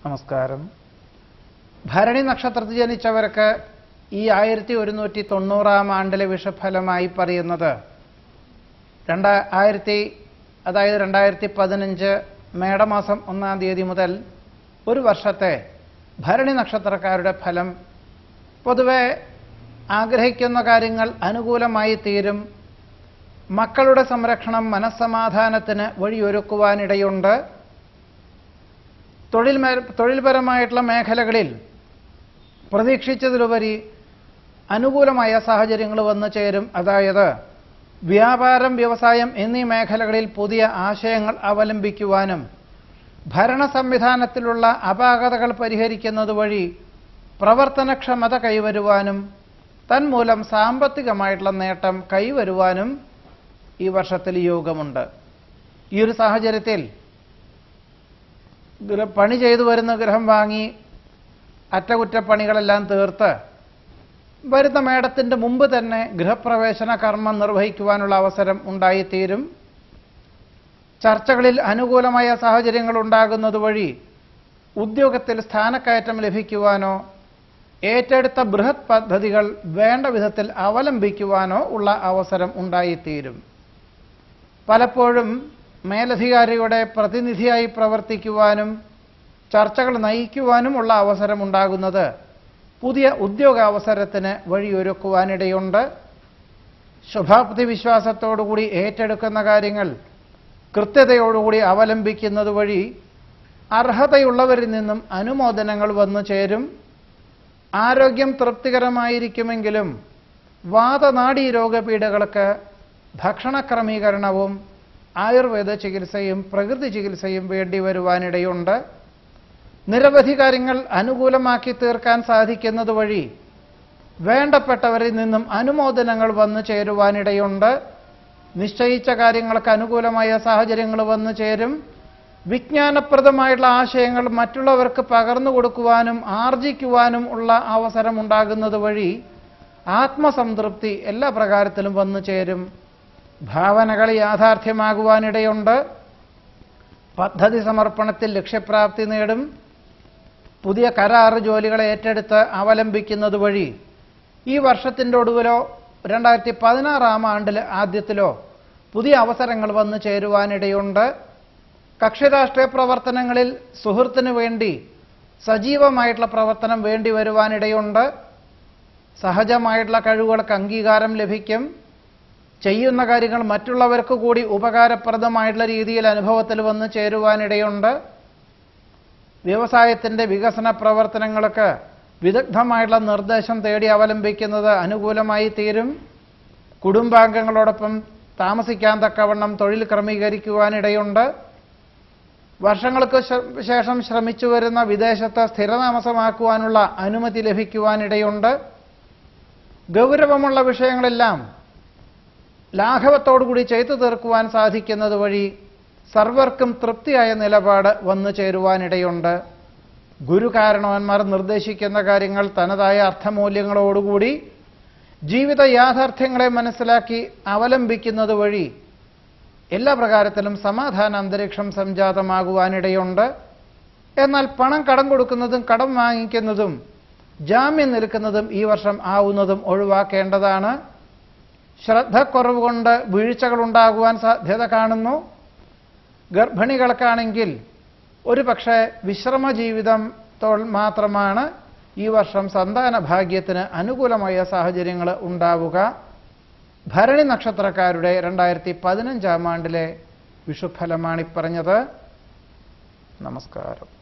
നമസ്കാരം ഭരണി നക്ഷത്രത്തിൽ ജനിച്ചവർക്ക് ഈ ആയിരത്തി ഒരുന്നൂറ്റി തൊണ്ണൂറാം ആണ്ടിലെ വിഷഫലമായി പറയുന്നത് രണ്ട ആയിരത്തി അതായത് രണ്ടായിരത്തി പതിനഞ്ച് മേടമാസം ഒന്നാം തീയതി മുതൽ ഒരു വർഷത്തെ ഭരണി നക്ഷത്രക്കാരുടെ ഫലം പൊതുവെ ആഗ്രഹിക്കുന്ന കാര്യങ്ങൾ അനുകൂലമായി തീരും മക്കളുടെ സംരക്ഷണം മനസ്സമാധാനത്തിന് വഴിയൊരുക്കുവാനിടയുണ്ട് തൊഴിൽ മേ- തൊഴിൽപരമായിട്ടുള്ള മേഖലകളിൽ പ്രതീക്ഷിച്ചതിലുപരി അനുകൂലമായ സാഹചര്യങ്ങൾ വന്നു ചേരും അതായത് വ്യാപാരം വ്യവസായം എന്നീ മേഖലകളിൽ പുതിയ ആശയങ്ങൾ അവലംബിക്കുവാനും ഭരണ സംവിധാനത്തിലുള്ള അപാകതകൾ പരിഹരിക്കുന്നത് വഴി പ്രവർത്തനക്ഷമത കൈവരുവാനും തന്മൂലം സാമ്പത്തികമായിട്ടുള്ള നേട്ടം കൈവരുവാനും ഈ വർഷത്തിൽ യോഗമുണ്ട് ഈ ഒരു സാഹചര്യത്തിൽ ഗൃഹ പണി ചെയ്തു വരുന്ന ഗൃഹം വാങ്ങി അറ്റകുറ്റപ്പണികളെല്ലാം തീർത്ത് വരുന്ന മേടത്തിൻ്റെ മുമ്പ് തന്നെ ഗൃഹപ്രവേശന കർമ്മം നിർവഹിക്കുവാനുള്ള അവസരം ഉണ്ടായിത്തീരും ചർച്ചകളിൽ അനുകൂലമായ സാഹചര്യങ്ങൾ ഉണ്ടാകുന്നത് വഴി ഉദ്യോഗത്തിൽ സ്ഥാനക്കയറ്റം ലഭിക്കുവാനോ ഏറ്റെടുത്ത ബൃഹത് പദ്ധതികൾ വേണ്ട വിധത്തിൽ അവലംബിക്കുവാനോ ഉള്ള അവസരം ഉണ്ടായിത്തീരും പലപ്പോഴും മേലധികാരിയുടെ പ്രതിനിധിയായി പ്രവർത്തിക്കുവാനും ചർച്ചകൾ നയിക്കുവാനുമുള്ള അവസരം ഉണ്ടാകുന്നത് പുതിയ ഉദ്യോഗാവസരത്തിന് വഴിയൊരുക്കുവാനിടയുണ്ട് ശുഭാപ്തി വിശ്വാസത്തോടുകൂടി ഏറ്റെടുക്കുന്ന കാര്യങ്ങൾ കൃത്യതയോടുകൂടി അവലംബിക്കുന്നത് വഴി അർഹതയുള്ളവരിൽ നിന്നും അനുമോദനങ്ങൾ വന്നു ചേരും ആരോഗ്യം തൃപ്തികരമായിരിക്കുമെങ്കിലും വാതനാഡീ രോഗപീഠകൾക്ക് ഭക്ഷണ ക്രമീകരണവും ആയുർവേദ ചികിത്സയും പ്രകൃതി ചികിത്സയും വേണ്ടി വരുവാനിടയുണ്ട് നിരവധി കാര്യങ്ങൾ അനുകൂലമാക്കി തീർക്കാൻ സാധിക്കുന്നത് വഴി വേണ്ടപ്പെട്ടവരിൽ നിന്നും അനുമോദനങ്ങൾ വന്നു ചേരുവാനിടയുണ്ട് നിശ്ചയിച്ച കാര്യങ്ങൾക്ക് അനുകൂലമായ സാഹചര്യങ്ങൾ വന്നു ചേരും വിജ്ഞാനപ്രദമായിട്ടുള്ള ആശയങ്ങൾ മറ്റുള്ളവർക്ക് പകർന്നു കൊടുക്കുവാനും ആർജിക്കുവാനും ഉള്ള അവസരം ഉണ്ടാകുന്നത് വഴി ആത്മസംതൃപ്തി എല്ലാ പ്രകാരത്തിലും വന്നു ചേരും ഭാവനകൾ യാഥാർത്ഥ്യമാകുവാനിടയുണ്ട് പദ്ധതി സമർപ്പണത്തിൽ ലക്ഷ്യപ്രാപ്തി നേടും പുതിയ കരാറ് ജോലികളെ ഏറ്റെടുത്ത് അവലംബിക്കുന്നത് വഴി ഈ വർഷത്തിൻ്റെ ഒടുവിലോ രണ്ടായിരത്തി പതിനാറാം ആണ്ടിൽ ആദ്യത്തിലോ പുതിയ അവസരങ്ങൾ വന്നു ചേരുവാനിടയുണ്ട് കക്ഷിരാഷ്ട്രീയ പ്രവർത്തനങ്ങളിൽ സുഹൃത്തിന് വേണ്ടി സജീവമായിട്ടുള്ള പ്രവർത്തനം വേണ്ടി വരുവാനിടയുണ്ട് സഹജമായിട്ടുള്ള കഴിവുകൾക്ക് അംഗീകാരം ലഭിക്കും ചെയ്യുന്ന കാര്യങ്ങൾ മറ്റുള്ളവർക്ക് കൂടി ഉപകാരപ്രദമായിട്ടുള്ള രീതിയിൽ അനുഭവത്തിൽ വന്ന് ചേരുവാനിടയുണ്ട് വ്യവസായത്തിൻ്റെ വികസന പ്രവർത്തനങ്ങൾക്ക് വിദഗ്ധമായിട്ടുള്ള നിർദ്ദേശം തേടി അവലംബിക്കുന്നത് അനുകൂലമായി തീരും കുടുംബാംഗങ്ങളോടൊപ്പം താമസിക്കാൻ തക്കവണ്ണം തൊഴിൽ ക്രമീകരിക്കുവാനിടയുണ്ട് വർഷങ്ങൾക്ക് ശ- ശേഷം ശ്രമിച്ചു വരുന്ന വിദേശത്ത് സ്ഥിരതാമസമാക്കുവാനുള്ള അനുമതി ലഭിക്കുവാനിടയുണ്ട് ഗൗരവമുള്ള വിഷയങ്ങളെല്ലാം ലാഘവത്തോടുകൂടി ചെയ്തു തീർക്കുവാൻ സാധിക്കുന്നത് വഴി സർവർക്കും തൃപ്തിയായ നിലപാട് വന്നു ചേരുവാനിടയുണ്ട് ഗുരുകാരണവന്മാർ നിർദ്ദേശിക്കുന്ന കാര്യങ്ങൾ തനതായ അർത്ഥമൂല്യങ്ങളോടുകൂടി ജീവിത യാഥാർത്ഥ്യങ്ങളെ മനസ്സിലാക്കി അവലംബിക്കുന്നത് വഴി എല്ലാ പ്രകാരത്തിലും സമാധാന അന്തരീക്ഷം സംജാതമാകുവാനിടയുണ്ട് എന്നാൽ പണം കടം കൊടുക്കുന്നതും കടം വാങ്ങിക്കുന്നതും ജാമ്യം നിൽക്കുന്നതും ഈ വർഷം ആവുന്നതും ഒഴിവാക്കേണ്ടതാണ് ശ്രദ്ധക്കുറവ് കൊണ്ട് വീഴ്ചകൾ ഉണ്ടാകുവാൻ സാധ്യത കാണുന്നു ഗർഭിണികൾക്കാണെങ്കിൽ ഒരു പക്ഷേ വിശ്രമ ജീവിതം തോൾ മാത്രമാണ് ഈ വർഷം സന്താന ഭാഗ്യത്തിന് അനുകൂലമായ സാഹചര്യങ്ങൾ ഉണ്ടാവുക ഭരണി നക്ഷത്രക്കാരുടെ രണ്ടായിരത്തി പതിനഞ്ചാം ആണ്ടിലെ വിഷുഫലമാണ് ഈ പറഞ്ഞത് നമസ്കാരം